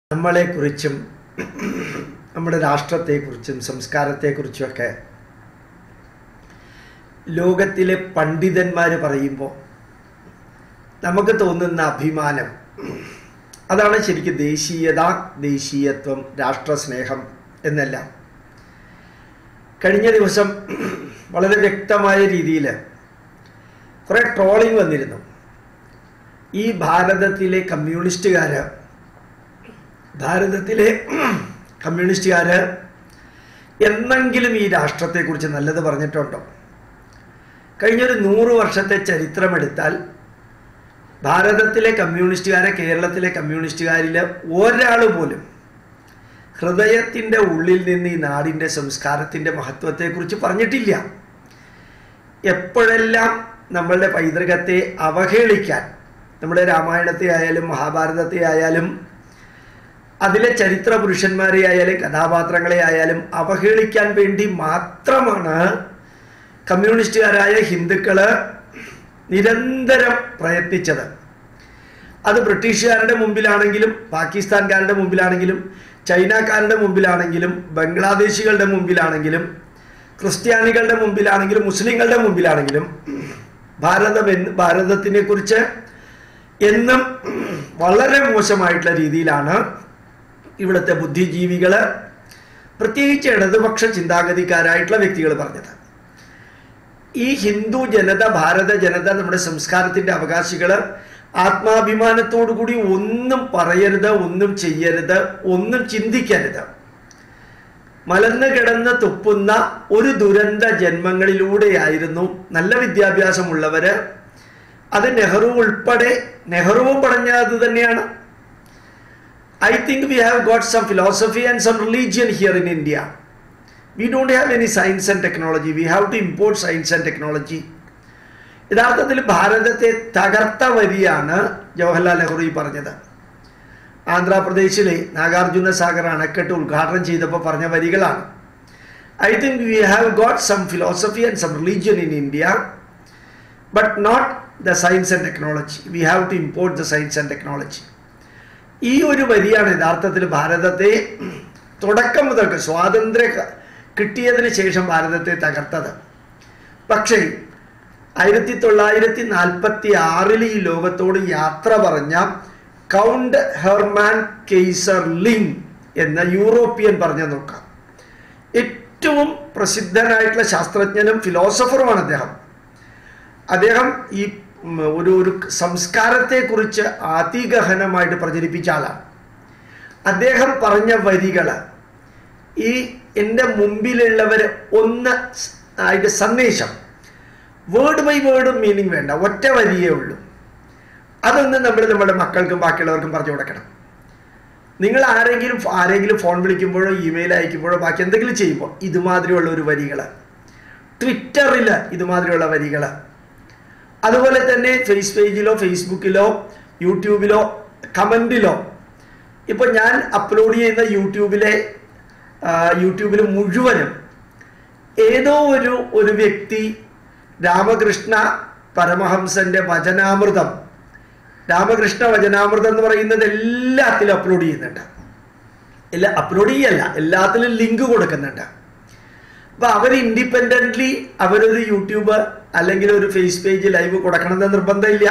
നമ്മളെക്കുറിച്ചും നമ്മുടെ രാഷ്ട്രത്തെക്കുറിച്ചും സംസ്കാരത്തെക്കുറിച്ചുമൊക്കെ ലോകത്തിലെ പണ്ഡിതന്മാർ പറയുമ്പോൾ നമുക്ക് തോന്നുന്ന അഭിമാനം അതാണ് ശരിക്കും ദേശീയത ദേശീയത്വം രാഷ്ട്രസ്നേഹം എന്നെല്ലാം കഴിഞ്ഞ ദിവസം വളരെ വ്യക്തമായ രീതിയിൽ കുറേ ട്രോളിങ് വന്നിരുന്നു ഈ ഭാരതത്തിലെ കമ്മ്യൂണിസ്റ്റുകാർ ഭാരതത്തിലെ കമ്മ്യൂണിസ്റ്റുകാർ എന്നെങ്കിലും ഈ രാഷ്ട്രത്തെക്കുറിച്ച് നല്ലത് പറഞ്ഞിട്ടുണ്ടോ കഴിഞ്ഞൊരു നൂറ് വർഷത്തെ ചരിത്രമെടുത്താൽ ഭാരതത്തിലെ കമ്മ്യൂണിസ്റ്റുകാരെ കേരളത്തിലെ കമ്മ്യൂണിസ്റ്റുകാരിൽ ഒരാൾ പോലും ഹൃദയത്തിൻ്റെ ഉള്ളിൽ നിന്ന് ഈ നാടിൻ്റെ സംസ്കാരത്തിൻ്റെ മഹത്വത്തെക്കുറിച്ച് പറഞ്ഞിട്ടില്ല എപ്പോഴെല്ലാം നമ്മളുടെ പൈതൃകത്തെ അവഹേളിക്കാൻ നമ്മുടെ രാമായണത്തെ ആയാലും മഹാഭാരതത്തെ ആയാലും അതിലെ ചരിത്ര പുരുഷന്മാരെ ആയാലും കഥാപാത്രങ്ങളെ ആയാലും അവഹേളിക്കാൻ വേണ്ടി മാത്രമാണ് കമ്മ്യൂണിസ്റ്റുകാരായ ഹിന്ദുക്കൾ നിരന്തരം പ്രയത്നിച്ചത് അത് ബ്രിട്ടീഷുകാരുടെ മുമ്പിലാണെങ്കിലും പാകിസ്ഥാൻകാരുടെ മുമ്പിലാണെങ്കിലും ചൈനക്കാരുടെ മുമ്പിലാണെങ്കിലും ബംഗ്ലാദേശികളുടെ മുമ്പിലാണെങ്കിലും ക്രിസ്ത്യാനികളുടെ മുമ്പിലാണെങ്കിലും മുസ്ലിങ്ങളുടെ മുമ്പിലാണെങ്കിലും ഭാരതം എന്ന് ഭാരതത്തിനെ കുറിച്ച് എന്നും വളരെ മോശമായിട്ടുള്ള രീതിയിലാണ് ഇവിടുത്തെ ബുദ്ധിജീവികൾ പ്രത്യേകിച്ച് ഇടതുപക്ഷ ചിന്താഗതിക്കാരായിട്ടുള്ള വ്യക്തികൾ പറഞ്ഞത് ഈ ഹിന്ദു ജനത ഭാരത ജനത നമ്മുടെ സംസ്കാരത്തിൻ്റെ അവകാശികൾ ആത്മാഭിമാനത്തോടു കൂടി ഒന്നും പറയരുത് ഒന്നും ചെയ്യരുത് ഒന്നും ചിന്തിക്കരുത് മലന്ന് കിടന്ന് തുപ്പുന്ന ഒരു ദുരന്ത ജന്മങ്ങളിലൂടെയായിരുന്നു നല്ല വിദ്യാഭ്യാസമുള്ളവര് അത് നെഹ്റു ഉൾപ്പെടെ നെഹ്റുവും പറഞ്ഞത് തന്നെയാണ് I think we have got some philosophy and some religion here in India we don't have any science and technology we have to import science and technology യഥാർത്ഥത്തിൽ ഭാരതത്തെ തകർത്ത വരിയാണ് ജവഹർലാൽ നെഹ്റു ഈ പറഞ്ഞത് ആന്ധ്രാപ്രദേശിലെ നാഗാർജുന സാഗർ അണക്കെട്ട് ഉദ്ഘാടനം ചെയ്തപ്പോൾ പറഞ്ഞ വരികളാണ് I think we have got some philosophy and some religion in India but not the science and technology we have to import the science and technology ഈ ഒരു വരിയാണ് യഥാർത്ഥത്തിൽ ഭാരതത്തെ തുടക്കം മുതൽക്ക് സ്വാതന്ത്ര്യ കിട്ടിയതിന് ശേഷം ഭാരതത്തെ തകർത്തത് പക്ഷേ ആയിരത്തി തൊള്ളായിരത്തി നാൽപ്പത്തി ആറിൽ ഈ ലോകത്തോട് യാത്ര പറഞ്ഞ കൗണ്ട് ഹെർമാൻ കെയ്സർ ലിങ് എന്ന യൂറോപ്യൻ പറഞ്ഞു നോക്കാം ഏറ്റവും പ്രസിദ്ധനായിട്ടുള്ള ശാസ്ത്രജ്ഞനും ഫിലോസഫറുമാണ് അദ്ദേഹം അദ്ദേഹം ഈ ഒരു ഒരു സംസ്കാരത്തെക്കുറിച്ച് അതിഗഹനമായിട്ട് പ്രചരിപ്പിച്ച ആളാണ് അദ്ദേഹം പറഞ്ഞ വരികൾ ഈ എൻ്റെ മുമ്പിലുള്ളവർ ഒന്ന് അതിൻ്റെ സന്ദേശം വേർഡ് ബൈ വേർഡ് മീനിങ് വേണ്ട ഒറ്റ വരിയേ ഉള്ളൂ അതൊന്ന് നമ്മൾ നമ്മുടെ മക്കൾക്കും ബാക്കിയുള്ളവർക്കും പറഞ്ഞു കൊടുക്കണം നിങ്ങൾ ആരെങ്കിലും ആരെങ്കിലും ഫോൺ വിളിക്കുമ്പോഴോ ഇമെയിൽ അയക്കുമ്പോഴോ ബാക്കി എന്തെങ്കിലും ചെയ്യുമ്പോൾ ഇതുമാതിരിയുള്ള ഒരു വരികൾ ട്വിറ്ററിൽ ഇതുമാതിരിയുള്ള വരികൾ അതുപോലെ തന്നെ ഫേസ് പേജിലോ ഫേസ്ബുക്കിലോ യൂട്യൂബിലോ കമൻറ്റിലോ ഇപ്പോൾ ഞാൻ അപ്ലോഡ് ചെയ്യുന്ന യൂട്യൂബിലെ യൂട്യൂബിൽ മുഴുവനും ഏതോ ഒരു ഒരു വ്യക്തി രാമകൃഷ്ണ പരമഹംസന്റെ വചനാമൃതം രാമകൃഷ്ണ വചനാമൃതം എന്ന് പറയുന്നത് എല്ലാത്തിലും അപ്ലോഡ് ചെയ്യുന്നുണ്ട് എല്ലാ അപ്ലോഡ് ചെയ്യല്ല എല്ലാത്തിലും ലിങ്ക് കൊടുക്കുന്നുണ്ട് അപ്പൊ അവർ ഇൻഡിപെൻഡൻ്റ്ലി അവരൊരു യൂട്യൂബ് അല്ലെങ്കിൽ ഒരു ഫേസ് പേജ് ലൈവ് കൊടുക്കണമെന്ന് നിർബന്ധമില്ല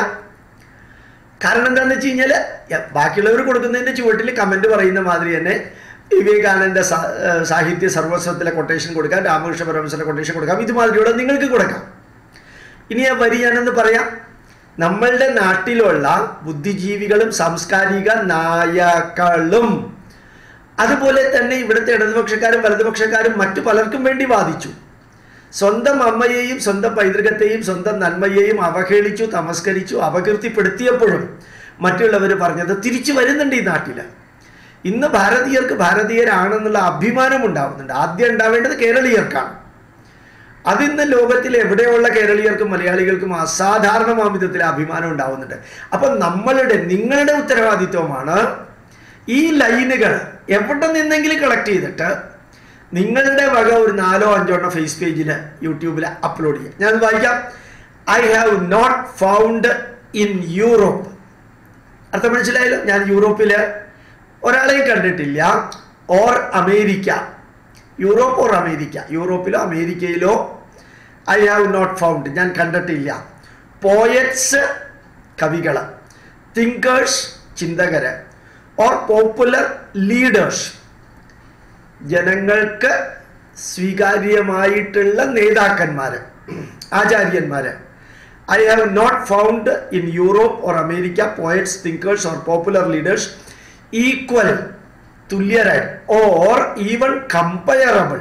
കാരണം എന്താണെന്ന് വെച്ച് കഴിഞ്ഞാൽ ബാക്കിയുള്ളവർ കൊടുക്കുന്നതിൻ്റെ ചുവട്ടിൽ കമൻറ്റ് പറയുന്ന മാതിരി തന്നെ വിവേകാനന്ദ സാഹിത്യ സർവസ്വത്തിലെ കൊട്ടേഷൻ കൊടുക്കാം രാമകൃഷ്ണ പരമഹംസന്റെ കൊട്ടേഷൻ കൊടുക്കാം ഇതുമാതിരിയുള്ള നിങ്ങൾക്ക് കൊടുക്കാം ഇനി ആ വരി ഞാനൊന്ന് പറയാം നമ്മളുടെ നാട്ടിലുള്ള ബുദ്ധിജീവികളും സാംസ്കാരിക നായകളും അതുപോലെ തന്നെ ഇവിടുത്തെ ഇടതുപക്ഷക്കാരും വലതുപക്ഷക്കാരും മറ്റു പലർക്കും വേണ്ടി വാദിച്ചു സ്വന്തം അമ്മയെയും സ്വന്തം പൈതൃകത്തെയും സ്വന്തം നന്മയെയും അവഹേളിച്ചു തമസ്കരിച്ചു അപകീർത്തിപ്പെടുത്തിയപ്പോഴും മറ്റുള്ളവർ പറഞ്ഞത് തിരിച്ചു വരുന്നുണ്ട് ഈ നാട്ടിൽ ഇന്ന് ഭാരതീയർക്ക് ഭാരതീയരാണെന്നുള്ള അഭിമാനം ഉണ്ടാവുന്നുണ്ട് ആദ്യം ഉണ്ടാവേണ്ടത് കേരളീയർക്കാണ് അതിന്ന് ലോകത്തിൽ എവിടെയുള്ള കേരളീയർക്കും മലയാളികൾക്കും അസാധാരണമായ വിധത്തിൽ അഭിമാനം ഉണ്ടാവുന്നുണ്ട് അപ്പം നമ്മളുടെ നിങ്ങളുടെ ഉത്തരവാദിത്വമാണ് ഈ ലൈനുകൾ എവിടെ നിന്നെങ്കിലും കളക്ട് ചെയ്തിട്ട് നിങ്ങളുടെ വക ഒരു നാലോ അഞ്ചോ എണ്ണം ഫേസ് പേജിൽ യൂട്യൂബിൽ അപ്ലോഡ് ചെയ്യാം ഞാൻ വായിക്കാം I have not found in Europe അർത്ഥം മനസ്സിലായല്ലോ ഞാൻ യൂറോപ്പിൽ ഒരാളെയും കണ്ടിട്ടില്ല or America Europe or America യൂറോപ്പിലോ അമേരിക്കയിലോ ഐ ഹാവ് നോട്ട് ഫൗണ്ട് ഞാൻ കണ്ടിട്ടില്ല പോയറ്റ്സ് കവികൾ തിങ്കേഴ്സ് ചിന്തകര് ഓർ പോപ്പുലർ ലീഡേഴ്സ് ജനങ്ങൾക്ക് സ്വീകാര്യമായിട്ടുള്ള നേതാക്കന്മാര് ആചാര്യന്മാര് I have not found in Europe or America poets thinkers or popular leaders equal തുല്യരായി ഓർ ഈവൺ കമ്പയറബിൾ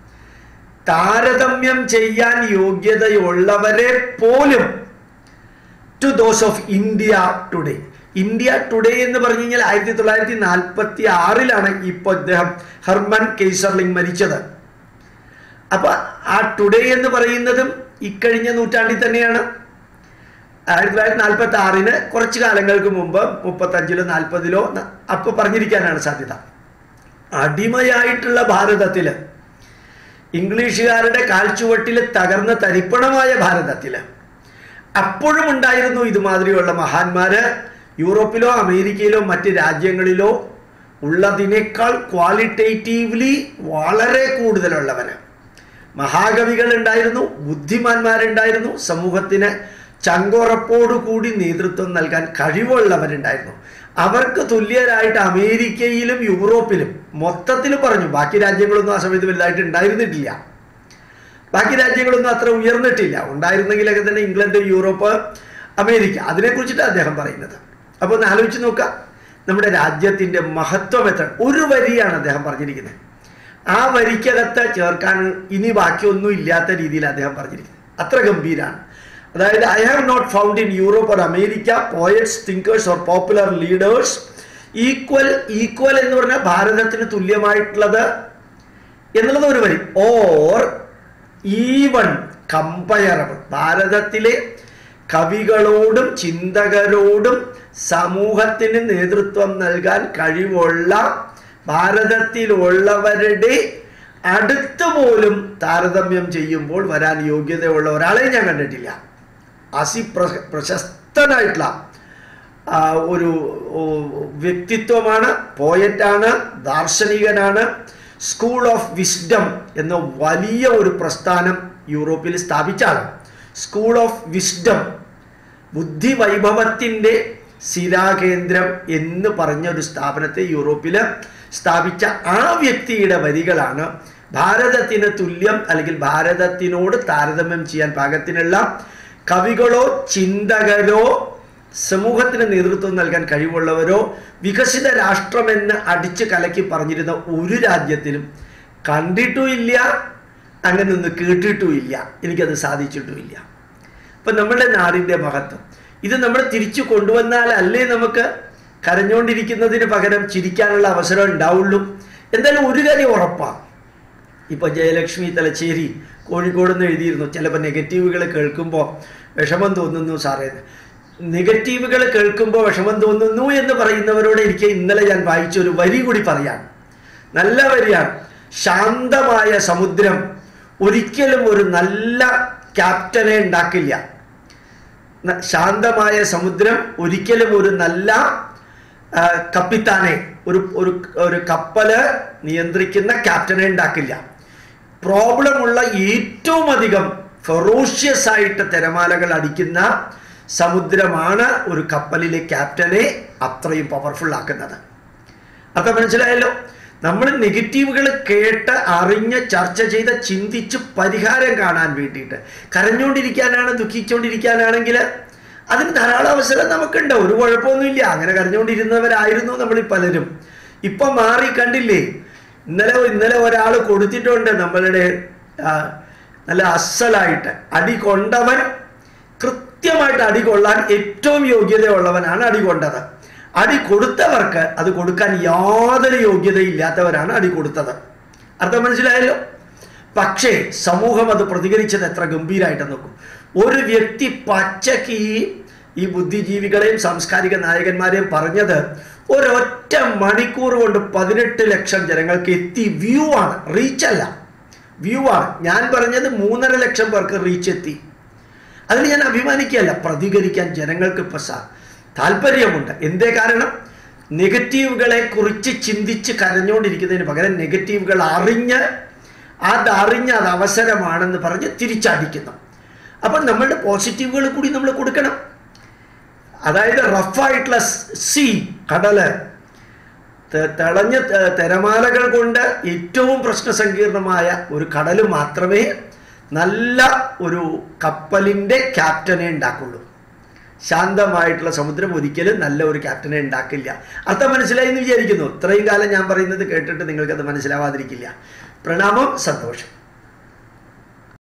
താരതമ്യം ചെയ്യാൻ യോഗ്യതയുള്ളവരെ പോലും to those of India today India today എന്ന് പറഞ്ഞു കഴിഞ്ഞാൽ ആയിരത്തി തൊള്ളായിരത്തി നാൽപ്പത്തി ആറിലാണ് ഇപ്പോൾ ഇദ്ദേഹം ഹെർമൻ കെയ്സർലിംഗ് മരിച്ചത് അപ്പൊ ആ ടുഡേ എന്ന് പറയുന്നതും ഇക്കഴിഞ്ഞ നൂറ്റാണ്ടിൽ തന്നെയാണ് ആയിരത്തി തൊള്ളായിരത്തി നാൽപ്പത്തി ആറിന് കുറച്ച് കാലങ്ങൾക്ക് മുമ്പ് മുപ്പത്തഞ്ചിലോ നാൽപ്പതിലോ അപ്പൊ പറഞ്ഞിരിക്കാനാണ് സാധ്യത അടിമയായിട്ടുള്ള ഭാരതത്തില് ഇംഗ്ലീഷുകാരുടെ കാൽച്ചുവട്ടിൽ തകർന്ന തരിപ്പണമായ ഭാരതത്തില് അപ്പോഴും ഉണ്ടായിരുന്നു ഇതുമാതിരിയുള്ള മഹാന്മാര് യൂറോപ്പിലോ അമേരിക്കയിലോ മറ്റ് രാജ്യങ്ങളിലോ ഉള്ളതിനേക്കാൾ ക്വാളിറ്റേറ്റീവ്ലി വളരെ കൂടുതലുള്ളവന് മഹാകവികൾ ഉണ്ടായിരുന്നു ബുദ്ധിമാന്മാരുണ്ടായിരുന്നു സമൂഹത്തിന് ചങ്കുറപ്പോടുകൂടി നേതൃത്വം നൽകാൻ കഴിവുള്ളവരുണ്ടായിരുന്നു അവർക്ക് തുല്യരായിട്ട് അമേരിക്കയിലും യൂറോപ്പിലും മൊത്തത്തിൽ പറഞ്ഞു ബാക്കി രാജ്യങ്ങളൊന്നും ആ സമയത്ത് വലുതായിട്ട് ഉണ്ടായിരുന്നിട്ടില്ല ബാക്കി രാജ്യങ്ങളൊന്നും അത്ര ഉയർന്നിട്ടില്ല ഉണ്ടായിരുന്നെങ്കിലൊക്കെ തന്നെ ഇംഗ്ലണ്ട് യൂറോപ്പ് അമേരിക്ക അതിനെക്കുറിച്ചിട്ടാണ് അദ്ദേഹം പറയുന്നത് അപ്പോൾ ഒന്ന് ആലോചിച്ച് നോക്കാം നമ്മുടെ രാജ്യത്തിൻ്റെ മഹത്വം എത്ര ഒരു വരിയാണ് അദ്ദേഹം പറഞ്ഞിരിക്കുന്നത് ആ വരിക്കകത്ത് ചേർക്കാൻ ഇനി ബാക്കിയൊന്നും ഇല്ലാത്ത രീതിയിൽ അദ്ദേഹം പറഞ്ഞിരിക്കുന്നത് അത്ര ഗംഭീരാണ് അതായത് I have not found in Europe or America poets thinkers or popular leaders equal equal എന്ന് പറഞ്ഞാൽ ഭാരതത്തിന് തുല്യമായിട്ടുള്ളത് എന്നുള്ളത് ഒരു വരി ഓർ ഈവൺ കമ്പയറബിൾ ഭാരതത്തിലെ കവികളോടും ചിന്തകരോടും സമൂഹത്തിന് നേതൃത്വം നൽകാൻ കഴിവുള്ള ഭാരതത്തിലുള്ളവരുടെ അടുത്ത് പോലും താരതമ്യം ചെയ്യുമ്പോൾ വരാൻ യോഗ്യതയുള്ള ഒരാളെ ഞാൻ കണ്ടിട്ടില്ല അസി പ്രശസ്തനായിട്ടുള്ള ഒരു വ്യക്തിത്വമാണ് പോയറ്റാണ് ദാർശനികനാണ് സ്കൂൾ ഓഫ് വിസ്ഡം എന്ന വലിയ ഒരു പ്രസ്ഥാനം യൂറോപ്പിൽ സ്ഥാപിച്ചാണ് സ്കൂൾ ഓഫ് വിസ്ഡം ബുദ്ധി വൈഭവത്തിൻ്റെ ശിരാകേന്ദ്രം എന്ന് പറഞ്ഞ ഒരു സ്ഥാപനത്തെ യൂറോപ്പിൽ സ്ഥാപിച്ച ആ വ്യക്തിയുടെ വരികളാണ് ഭാരതത്തിന് തുല്യം അല്ലെങ്കിൽ ഭാരതത്തിനോട് താരതമ്യം ചെയ്യാൻ പാകത്തിനുള്ള കവികളോ ചിന്തകരോ സമൂഹത്തിന് നേതൃത്വം നൽകാൻ കഴിവുള്ളവരോ വികസിത രാഷ്ട്രമെന്ന് അടിച്ച് കലക്കി പറഞ്ഞിരുന്ന ഒരു രാജ്യത്തിലും കണ്ടിട്ടുമില്ല അങ്ങനെ ഒന്ന് കേട്ടിട്ടുമില്ല എനിക്കത് സാധിച്ചിട്ടുമില്ല അപ്പം നമ്മുടെ നാടിൻ്റെ മഹത്വം ഇത് നമ്മൾ തിരിച്ചു കൊണ്ടുവന്നാൽ അല്ലേ നമുക്ക് കരഞ്ഞുകൊണ്ടിരിക്കുന്നതിന് പകരം ചിരിക്കാനുള്ള അവസരം ഉണ്ടാവുള്ളൂ എന്തായാലും ഒരു കാര്യം ഉറപ്പാണ് ഇപ്പൊ ജയലക്ഷ്മി തലശ്ശേരി കോഴിക്കോട് നിന്ന് എഴുതിയിരുന്നു ചിലപ്പോൾ നെഗറ്റീവുകൾ കേൾക്കുമ്പോൾ വിഷമം തോന്നുന്നു സാറേ നെഗറ്റീവുകൾ കേൾക്കുമ്പോൾ വിഷമം തോന്നുന്നു എന്ന് പറയുന്നവരോട് എനിക്ക് ഇന്നലെ ഞാൻ വായിച്ച ഒരു വരി കൂടി പറയാം നല്ല വരിയാണ് ശാന്തമായ സമുദ്രം ഒരിക്കലും ഒരു നല്ല ക്യാപ്റ്റനെ ഉണ്ടാക്കില്ല ശാന്തമായ സമുദ്രം ഒരിക്കലും ഒരു നല്ല കപ്പിത്താനെ ഒരു ഒരു ഒരു കപ്പല് നിയന്ത്രിക്കുന്ന ക്യാപ്റ്റനെ ഉണ്ടാക്കില്ല പ്രോബ്ലം ഉള്ള ഏറ്റവും അധികം ഫെറോഷ്യസ് ആയിട്ട് തിരമാലകൾ അടിക്കുന്ന സമുദ്രമാണ് ഒരു കപ്പലിലെ ക്യാപ്റ്റനെ അത്രയും പവർഫുൾ ആക്കുന്നത് അപ്പൊ മനസ്സിലായല്ലോ നമ്മൾ നെഗറ്റീവുകൾ കേട്ട് അറിഞ്ഞ് ചർച്ച ചെയ്ത് ചിന്തിച്ച് പരിഹാരം കാണാൻ വേണ്ടിയിട്ട് കരഞ്ഞുകൊണ്ടിരിക്കാനാണ് ദുഃഖിച്ചുകൊണ്ടിരിക്കാനാണെങ്കിൽ അതിന് ധാരാളം അവസരം നമുക്കുണ്ട് ഒരു കുഴപ്പമൊന്നുമില്ല അങ്ങനെ കരഞ്ഞുകൊണ്ടിരുന്നവരായിരുന്നു നമ്മൾ പലരും ഇപ്പൊ മാറി കണ്ടില്ലേ ഇന്നലെ ഇന്നലെ ഒരാൾ കൊടുത്തിട്ടുണ്ട് നമ്മളുടെ നല്ല അസലായിട്ട് അടി കൊണ്ടവൻ കൃത്യമായിട്ട് അടി കൊള്ളാൻ ഏറ്റവും യോഗ്യതയുള്ളവനാണ് അടി കൊണ്ടത് അടി കൊടുത്തവർക്ക് അത് കൊടുക്കാൻ യാതൊരു യോഗ്യതയില്ലാത്തവരാണ് അടി കൊടുത്തത് അർത്ഥം മനസ്സിലായല്ലോ പക്ഷേ സമൂഹം അത് പ്രതികരിച്ചത് എത്ര ഗംഭീരമായിട്ട് നോക്കും ഒരു വ്യക്തി പച്ചക്ക് ഈ ഈ ബുദ്ധിജീവികളെയും സാംസ്കാരിക നായകന്മാരെയും പറഞ്ഞത് ഒരൊറ്റ മണിക്കൂർ കൊണ്ട് പതിനെട്ട് ലക്ഷം ജനങ്ങൾക്ക് എത്തി വ്യൂ ആണ് റീച്ച് അല്ല വ്യൂ ആണ് ഞാൻ പറഞ്ഞത് മൂന്നര ലക്ഷം പേർക്ക് റീച്ച് എത്തി അതിന് ഞാൻ അഭിമാനിക്കുകയല്ല പ്രതികരിക്കാൻ ജനങ്ങൾക്ക് ഇപ്പൊ സാ താല്പര്യമുണ്ട് എന്തേ കാരണം നെഗറ്റീവുകളെ കുറിച്ച് ചിന്തിച്ച് കരഞ്ഞുകൊണ്ടിരിക്കുന്നതിന് പകരം നെഗറ്റീവുകൾ അറിഞ്ഞ് അതറിഞ്ഞ് അത് അവസരമാണെന്ന് പറഞ്ഞ് തിരിച്ചടിക്കുന്നു അപ്പം നമ്മളുടെ പോസിറ്റീവുകൾ കൂടി നമ്മൾ കൊടുക്കണം അതായത് റഫായിട്ടുള്ള സീ കടല് ത- തെളഞ്ഞ ത- തിരമാലകൾ കൊണ്ട് ഏറ്റവും പ്രശ്നസങ്കീർണമായ ഒരു കടൽ മാത്രമേ നല്ല ഒരു കപ്പലിൻ്റെ ക്യാപ്റ്റനെ ഉണ്ടാക്കുള്ളൂ ശാന്തമായിട്ടുള്ള സമുദ്രം ഒരിക്കലും നല്ല ഒരു ക്യാപ്റ്റനെ ഉണ്ടാക്കില്ല അർത്ഥം മനസ്സിലായി എന്ന് വിചാരിക്കുന്നു ഇത്രയും കാലം ഞാൻ പറയുന്നത് കേട്ടിട്ട് നിങ്ങൾക്കത് മനസ്സിലാവാതിരിക്കില്ല പ്രണാമം സന്തോഷം